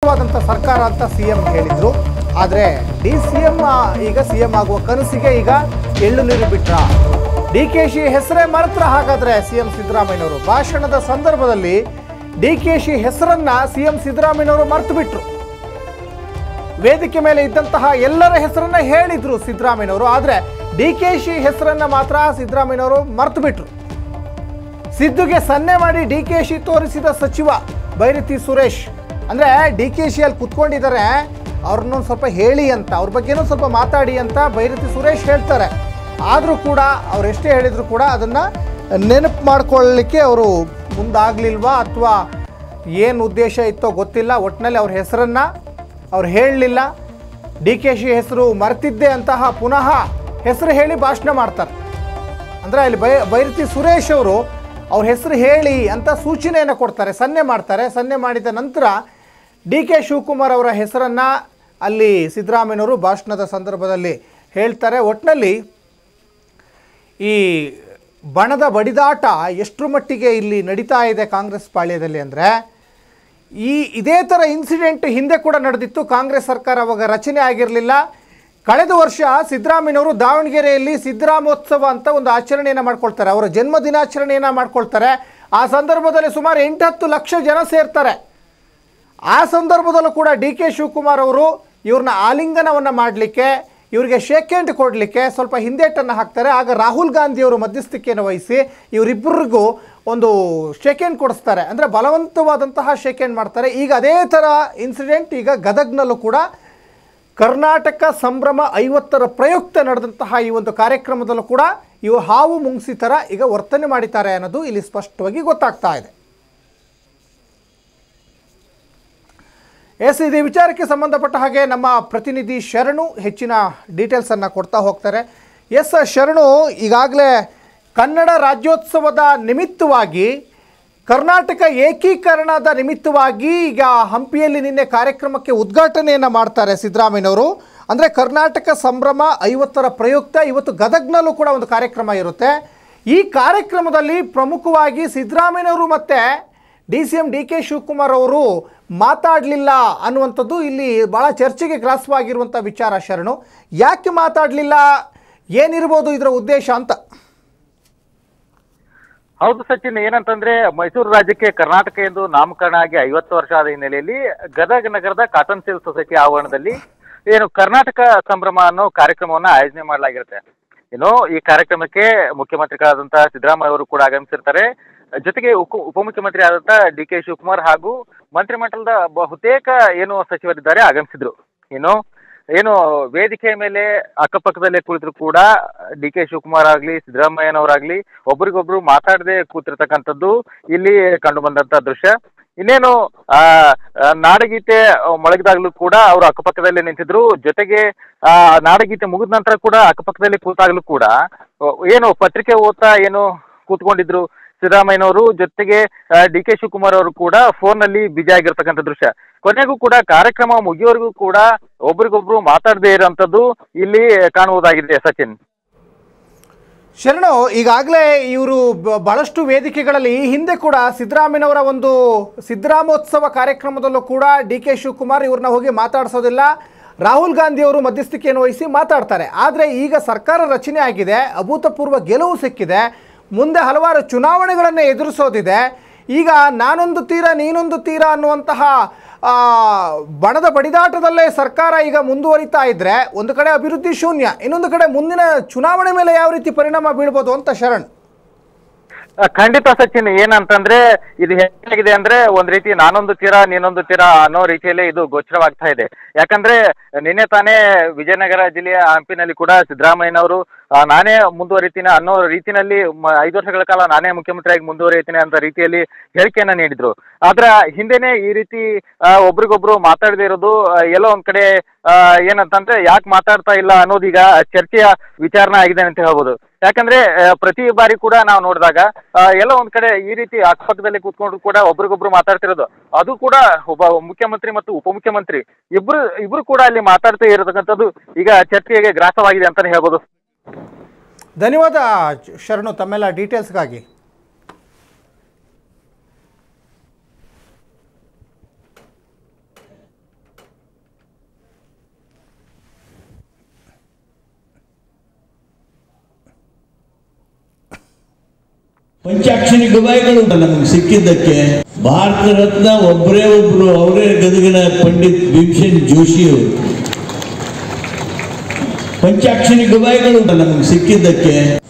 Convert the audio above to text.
ಬಲವಂತವಾದಂಥ ಸರ್ಕಾರ ಅಂತ C M ಹೇಳಿದರು ಆದರೆ ಡಿ ಸಿ ಎಂ ಈಗ ಸಿ ಎಂ ಆಗುವ ಕನಸಿಗೆ ಈಗ ಎಳ್ಳು ನೀರು ಬಿಟ್ರ ಡಿ ಕೆ ಶಿ ಹೆಸರೇ ಮರೆತ್ರ ಹಾಗಾದ್ರೆ ಸಿ ಎಂ ಸಿದ್ದರಾಮಯ್ಯನವರು ಭಾಷಣದ ಸಂದರ್ಭದಲ್ಲಿ ಡಿ ಕೆ ಶಿ ಹೆಸರನ್ನ ಸಿ ಎಂ ಸಿದ್ದರಾಮಯ್ಯನವರು ಮರೆತು ಬಿಟ್ರು ವೇದಿಕೆ ಮೇಲೆ ಇದ್ದಂತಹ ಎಲ್ಲರ ಹೆಸರನ್ನ ಹೇಳಿದ್ರು ಸಿದ್ದರಾಮಯ್ಯನವರು ಆದರೆ ಡಿ ಕೆ ಶಿ ಹೆಸರನ್ನ ಮಾತ್ರ ಸಿದ್ದರಾಮಯ್ಯನವರು ಮರೆತು ಬಿಟ್ರು ಸಿದ್ದುಗೆ ಸನ್ನೆ ಮಾಡಿ ಡಿ ಕೆ ಶಿ ತೋರಿಸಿದ ಸಚಿವ ಬೈರತಿ ಸುರೇಶ್ ಅಂದರೆ ಡಿ ಕೆ ಶಿ ಅಲ್ಲಿ ಕುತ್ಕೊಂಡಿದ್ದಾರೆ ಅವ್ರನ್ನೊಂದು ಸ್ವಲ್ಪ ಹೇಳಿ ಅಂತ ಅವ್ರ ಬಗ್ಗೆನೂ ಸ್ವಲ್ಪ ಮಾತಾಡಿ ಅಂತ ಬೈರತಿ ಸುರೇಶ್ ಹೇಳ್ತಾರೆ ಆದರೂ ಕೂಡ ಅವ್ರು ಎಷ್ಟೇ ಹೇಳಿದ್ರು ಕೂಡ ಅದನ್ನು ನೆನಪು ಮಾಡ್ಕೊಳ್ಳಲಿಕ್ಕೆ ಅವರು ಮುಂದಾಗಲಿಲ್ವಾ ಅಥವಾ ಏನು ಉದ್ದೇಶ ಇತ್ತೋ ಗೊತ್ತಿಲ್ಲ ಒಟ್ಟಿನಲ್ಲಿ ಅವ್ರ ಹೆಸರನ್ನು ಅವ್ರು ಹೇಳಲಿಲ್ಲ ಡಿ ಕೆ ಶಿ ಹೆಸರು ಮರೆತಿದ್ದೆ ಅಂತಹ ಪುನಃ ಹೆಸರು ಹೇಳಿ ಭಾಷಣ ಮಾಡ್ತಾರೆ ಅಂದರೆ ಅಲ್ಲಿ ಬೈ ಬೈರತಿ ಸುರೇಶ್ ಅವರು ಅವ್ರ ಹೆಸರು ಹೇಳಿ ಅಂತ ಸೂಚನೆಯನ್ನು ಕೊಡ್ತಾರೆ ಸನ್ನೆ ಮಾಡ್ತಾರೆ ಸನ್ನೆ ಮಾಡಿದ ನಂತರ ಡಿ ಕೆ ಶಿವಕುಮಾರ್ ಅವರ ಹೆಸರನ್ನು ಅಲ್ಲಿ ಸಿದ್ದರಾಮಯ್ಯನವರು ಭಾಷಣದ ಸಂದರ್ಭದಲ್ಲಿ ಹೇಳ್ತಾರೆ ಒಟ್ಟಿನಲ್ಲಿ ಈ ಬಣದ ಬಡಿದಾಟ ಎಷ್ಟರ ಮಟ್ಟಿಗೆ ಇಲ್ಲಿ ನಡೀತಾ ಇದೆ ಕಾಂಗ್ರೆಸ್ ಪಾಳ್ಯದಲ್ಲಿ ಅಂದರೆ ಈ ಇದೇ ಥರ ಇನ್ಸಿಡೆಂಟ್ ಹಿಂದೆ ಕೂಡ ನಡೆದಿತ್ತು ಕಾಂಗ್ರೆಸ್ ಸರ್ಕಾರ ಅವಾಗ ರಚನೆ ಆಗಿರಲಿಲ್ಲ ಕಳೆದ ವರ್ಷ ಸಿದ್ದರಾಮಯ್ಯನವರು ದಾವಣಗೆರೆಯಲ್ಲಿ ಸಿದ್ದರಾಮೋತ್ಸವ ಅಂತ ಒಂದು ಆಚರಣೆಯನ್ನು ಮಾಡ್ಕೊಳ್ತಾರೆ ಅವರ ಜನ್ಮ ದಿನಾಚರಣೆಯನ್ನು ಮಾಡ್ಕೊಳ್ತಾರೆ ಆ ಸಂದರ್ಭದಲ್ಲಿ ಸುಮಾರು ಎಂಟು ಹತ್ತು ಲಕ್ಷ ಜನ ಸೇರ್ತಾರೆ ಆ ಸಂದರ್ಭದಲ್ಲೂ ಕೂಡ ಡಿ ಕೆ ಶಿವಕುಮಾರ್ ಅವರು ಇವ್ರನ್ನ ಆಲಿಂಗನವನ್ನು ಮಾಡಲಿಕ್ಕೆ ಇವರಿಗೆ ಶೇಕ್ ಹ್ಯಾಂಡ್ ಕೊಡಲಿಕ್ಕೆ ಸ್ವಲ್ಪ ಹಿಂದೇಟನ್ನು ಹಾಕ್ತಾರೆ ಆಗ ರಾಹುಲ್ ಗಾಂಧಿಯವರು ಮಧ್ಯಸ್ಥಿಕೆಯನ್ನು ವಹಿಸಿ ಇವರಿಬ್ಬರಿಗೂ ಒಂದು ಶೇಕ್ ಹ್ಯಾಂಡ್ ಕೊಡಿಸ್ತಾರೆ ಅಂದರೆ ಬಲವಂತವಾದಂತಹ ಶೇಕ್ ಹ್ಯಾಂಡ್ ಮಾಡ್ತಾರೆ ಈಗ ಅದೇ ಥರ ಇನ್ಸಿಡೆಂಟ್ ಈಗ ಗದಗ್ನಲ್ಲೂ ಕೂಡ ಕರ್ನಾಟಕ ಸಂಭ್ರಮ ಐವತ್ತರ ಪ್ರಯುಕ್ತ ನಡೆದಂತಹ ಈ ಒಂದು ಕಾರ್ಯಕ್ರಮದಲ್ಲೂ ಕೂಡ ಇವು ಹಾವು ಮುಂಗ್ಸಿ ಥರ ಈಗ ವರ್ತನೆ ಮಾಡಿದ್ದಾರೆ ಅನ್ನೋದು ಇಲ್ಲಿ ಸ್ಪಷ್ಟವಾಗಿ ಗೊತ್ತಾಗ್ತಾ ಇದೆ ಎಸ್ ಇದು ವಿಚಾರಕ್ಕೆ ಸಂಬಂಧಪಟ್ಟ ಹಾಗೆ ನಮ್ಮ ಪ್ರತಿನಿಧಿ ಶರಣು ಹೆಚ್ಚಿನ ಡೀಟೇಲ್ಸನ್ನು ಕೊಡ್ತಾ ಹೋಗ್ತಾರೆ ಎಸ್ ಶರಣು ಈಗಾಗಲೇ ಕನ್ನಡ ರಾಜ್ಯೋತ್ಸವದ ನಿಮಿತ್ತವಾಗಿ ಕರ್ನಾಟಕ ಏಕೀಕರಣದ ನಿಮಿತ್ತವಾಗಿ ಈಗ ಹಂಪಿಯಲ್ಲಿ ನಿನ್ನೆ ಕಾರ್ಯಕ್ರಮಕ್ಕೆ ಉದ್ಘಾಟನೆಯನ್ನು ಮಾಡ್ತಾರೆ ಸಿದ್ದರಾಮಯ್ಯನವರು ಅಂದರೆ ಕರ್ನಾಟಕ ಸಂಭ್ರಮ ಐವತ್ತರ ಪ್ರಯುಕ್ತ ಇವತ್ತು ಗದಗ್ನಲ್ಲೂ ಕೂಡ ಒಂದು ಕಾರ್ಯಕ್ರಮ ಇರುತ್ತೆ ಈ ಕಾರ್ಯಕ್ರಮದಲ್ಲಿ ಪ್ರಮುಖವಾಗಿ ಸಿದ್ದರಾಮಯ್ಯನವರು ಮತ್ತು D C M D K Shivakumar ಅವರು ಮಾತಾಡಲಿಲ್ಲ ಅನ್ನುವಂಥದ್ದು ಇಲ್ಲಿ ಭಾಳ ಚರ್ಚೆಗೆ ಗ್ರಾಸವಾಗಿರುವಂಥ ವಿಚಾರ ಶರಣು ಯಾಕೆ ಮಾತಾಡಲಿಲ್ಲ ಏನಿರ್ಬೋದು ಇದರ ಉದ್ದೇಶ ಅಂತ ಹೌದು ಸಚಿನ್ ಏನಂತಂದ್ರೆ ಮೈಸೂರು ರಾಜ್ಯಕ್ಕೆ ಕರ್ನಾಟಕ ಎಂದು ನಾಮಕರಣ ಆಗಿ ಐವತ್ತು ವರ್ಷ ಆದ ಹಿನ್ನೆಲೆಯಲ್ಲಿ ಗದಗ ನಗರದ ಕಾಟನ್ ಸಿಲ್ಕ್ ಸೊಸೈಟಿ ಆವರಣದಲ್ಲಿ ಏನು ಕರ್ನಾಟಕ ಸಂಭ್ರಮ ಅನ್ನೋ ಕಾರ್ಯಕ್ರಮವನ್ನ ಆಯೋಜನೆ ಮಾಡಲಾಗಿರುತ್ತೆ ಏನು ಈ ಕಾರ್ಯಕ್ರಮಕ್ಕೆ ಮುಖ್ಯಮಂತ್ರಿಗಳಾದಂತ ಸಿದ್ದರಾಮಯ್ಯ ಅವರು ಕೂಡ ಆಗಮಿಸಿರ್ತಾರೆ ಜೊತೆಗೆ ಉಪ ಉಪಮುಖ್ಯಮಂತ್ರಿ ಆದಂತ ಡಿ ಕೆ ಶಿವಕುಮಾರ್ ಹಾಗೂ ಮಂತ್ರಿಮಂಡಲದ ಬಹುತೇಕ ಏನು ಸಚಿವರಿದ್ದಾರೆ ಆಗಮಿಸಿದ್ರು ಏನು ಏನು ವೇದಿಕೆ ಮೇಲೆ ಅಕ್ಕಪಕ್ಕದಲ್ಲೇ ಕುಳಿತರು ಕೂಡ ಡಿ ಕೆ ಶಿವಕುಮಾರ್ ಆಗ್ಲಿ ಸಿದ್ದರಾಮಯ್ಯನವರಾಗ್ಲಿ ಒಬ್ರಿಗೊಬ್ರು ಮಾತಾಡದೆ ಕೂತಿರ್ತಕ್ಕಂಥದ್ದು ಇಲ್ಲಿ ಕಂಡು ಬಂದಂತ ದೃಶ್ಯ ಇನ್ನೇನು ಆ ಆ, ನಾಡಗೀತೆ ಮೊಳಗಿದಾಗ್ಲೂ ಕೂಡ ಅವರು ಅಕ್ಕಪಕ್ಕದಲ್ಲೇ ನಿಂತಿದ್ರು ಜೊತೆಗೆ ಆ ನಾಡಗೀತೆ ಮುಗಿದ ನಂತರ ಕೂಡ ಅಕ್ಕಪಕ್ಕದಲ್ಲಿ ಕೂತಾಗ್ಲೂ ಕೂಡ ಅ, ಏನು ಪತ್ರಿಕೆ ಓದ್ತಾ ಏನು ಕೂತ್ಕೊಂಡಿದ್ರು ಸಿದ್ದರಾಮಯ್ಯನವರು ಜೊತೆಗೆ ಡಿ ಕೆ ಶಿವಕುಮಾರ್ ಅವರು ಕೂಡ ಫೋನ್ ನಲ್ಲಿ ಬಿಜಿ ಆಗಿರ್ತಕ್ಕಂಥ ದೃಶ್ಯ ಕೊನೆಗೂ ಕೂಡ ಕಾರ್ಯಕ್ರಮ ಮುಗಿಯೋವರೆಗೂ ಕೂಡ ಒಬ್ರಿಗೊಬ್ರು ಮಾತಾಡದೇ ಇರೋಂಥದ್ದು ಇಲ್ಲಿ ಕಾಣುವುದಾಗಿದೆ ಸಚಿನ್ ಶರಣು ಈಗಾಗಲೇ ಇವರು ಬಹಳಷ್ಟು ವೇದಿಕೆಗಳಲ್ಲಿ ಈ ಹಿಂದೆ ಕೂಡ ಸಿದ್ದರಾಮಯ್ಯನವರ ಒಂದು ಸಿದ್ದರಾಮೋತ್ಸವ ಕಾರ್ಯಕ್ರಮದಲ್ಲೂ ಕೂಡ ಡಿ ಕೆ ಶಿವಕುಮಾರ್ ಇವ್ರನ್ನ ಹೋಗಿ ಮಾತಾಡಿಸೋದಿಲ್ಲ ರಾಹುಲ್ ಗಾಂಧಿ ಅವರು ಮಧ್ಯಸ್ಥಿಕೆಯನ್ನು ವಹಿಸಿ ಮಾತಾಡ್ತಾರೆ ಆದರೆ ಈಗ ಸರ್ಕಾರ ರಚನೆ ಆಗಿದೆ ಅಭೂತಪೂರ್ವ ಗೆಲುವು ಸಿಕ್ಕಿದೆ ಮುಂದೆ ಹಲವಾರು ಚುನಾವಣೆಗಳನ್ನು ಎದುರಿಸೋದಿದೆ ಈಗ ನಾನೊಂದು ತೀರ ನೀನೊಂದು ತೀರ ಅನ್ನುವಂತಹ ಆ, ಬಣದ ಬಡಿದಾಟದಲ್ಲೇ ಸರ್ಕಾರ ಈಗ ಮುಂದುವರಿತಾ ಇದ್ರೆ ಒಂದು ಕಡೆ ಅಭಿವೃದ್ಧಿ ಶೂನ್ಯ ಇನ್ನೊಂದು ಕಡೆ ಮುಂದಿನ ಚುನಾವಣೆ ಮೇಲೆ ಯಾವ ರೀತಿ ಪರಿಣಾಮ ಬೀಳ್ಬೋದು ಅಂತ ಶರಣ್ ಆ, ಖಂಡಿತ ಸಚಿನ್ ಏನಂತಂದ್ರೆ ಇದು ಹೇಗಿದೆ ಅಂದ್ರೆ ಒಂದ್ ರೀತಿ ನಾನೊಂದು ತೀರ ನೀನೊಂದು ತೀರ ಅನ್ನೋ ರೀತಿಯಲ್ಲೇ ಇದು ಗೋಚರವಾಗ್ತಾ ಇದೆ ಯಾಕಂದ್ರೆ ನಿನ್ನೆ ತಾನೇ ವಿಜಯನಗರ ಜಿಲ್ಲೆಯ ಹಂಪಿನಲ್ಲಿ ಕೂಡ ಸಿದ್ದರಾಮಯ್ಯನವರು ಆ, ನಾನೇ ಮುಂದುವರಿತೀನಿ ಅನ್ನೋ ರೀತಿನಲ್ಲಿ ಮ- ಐದು ವರ್ಷಗಳ ಕಾಲ ನಾನೇ ಮುಖ್ಯಮಂತ್ರಿಯಾಗಿ ಮುಂದುವರಿತೀನಿ ಅಂತ ರೀತಿಯಲ್ಲಿ ಹೇಳಿಕೆಯನ್ನ ನೀಡಿದ್ರು ಆದ್ರ ಹಿಂದೆನೆ ಈ ರೀತಿ ಆ, ಒಬ್ರಿಗೊಬ್ರು ಮಾತಾಡದೇ ಇರೋದು ಆ, ಎಲ್ಲೋ ಒಂದ್ ಕಡೆ ಆ, ಏನಂತಂದ್ರೆ ಯಾಕೆ ಮಾತಾಡ್ತಾ ಇಲ್ಲ ಅನ್ನೋದೀಗ ಚರ್ಚೆಯ ವಿಚಾರನ ಆಗಿದೆ ಅಂತ ಹೇಳ್ಬೋದು ಯಾಕಂದ್ರೆ ಆ, ಪ್ರತಿ ಬಾರಿ ಕೂಡ ನಾವು ನೋಡಿದಾಗ ಆ, ಎಲ್ಲೋ ಒಂದ್ ಕಡೆ ಈ ರೀತಿ ಅಕ್ಕಪಕ್ಕದಲ್ಲಿ ಕೂತ್ಕೊಂಡು ಕೂಡ ಒಬ್ರಿಗೊಬ್ರು ಮಾತಾಡ್ತಿರೋದು ಅದು ಕೂಡ ಒಬ್ಬ ಮುಖ್ಯಮಂತ್ರಿ ಮತ್ತು ಉಪಮುಖ್ಯಮಂತ್ರಿ ಇಬ್ರು ಇಬ್ರು ಕೂಡ ಅಲ್ಲಿ ಮಾತಾಡ್ತಾ ಇರತಕ್ಕಂಥದ್ದು ಈಗ ಚರ್ಚೆಗೆ ಗ್ರಾಸವಾಗಿದೆ ಅಂತಾನೆ ಹೇಳ್ಬೋದು ಧನ್ಯವಾದ ಶರಣು ತಮ್ಮೆಲ್ಲ ಡೀಟೇಲ್ಸ್ಗಾಗಿ ಪಂಚಾಕ್ಷರಿ ಗವಾಯಿಗಳು ನಮಗೆ ಸಿಕ್ಕಿದ್ದಕ್ಕೆ ಭಾರತ ರತ್ನ ಒಬ್ಬರೇ ಒಬ್ರು ಅವರೇ ಗದಗಿನ ಪಂಡಿತ್ ಭೀಮಸೇನ್ ಜೋಶಿ ಅವರು ಪಂಚಾಕ್ಷರಿ ಗವಾಯಿಗಳು ನಮಗೆ ಸಿಕ್ಕಿದ್ದಕ್ಕೆ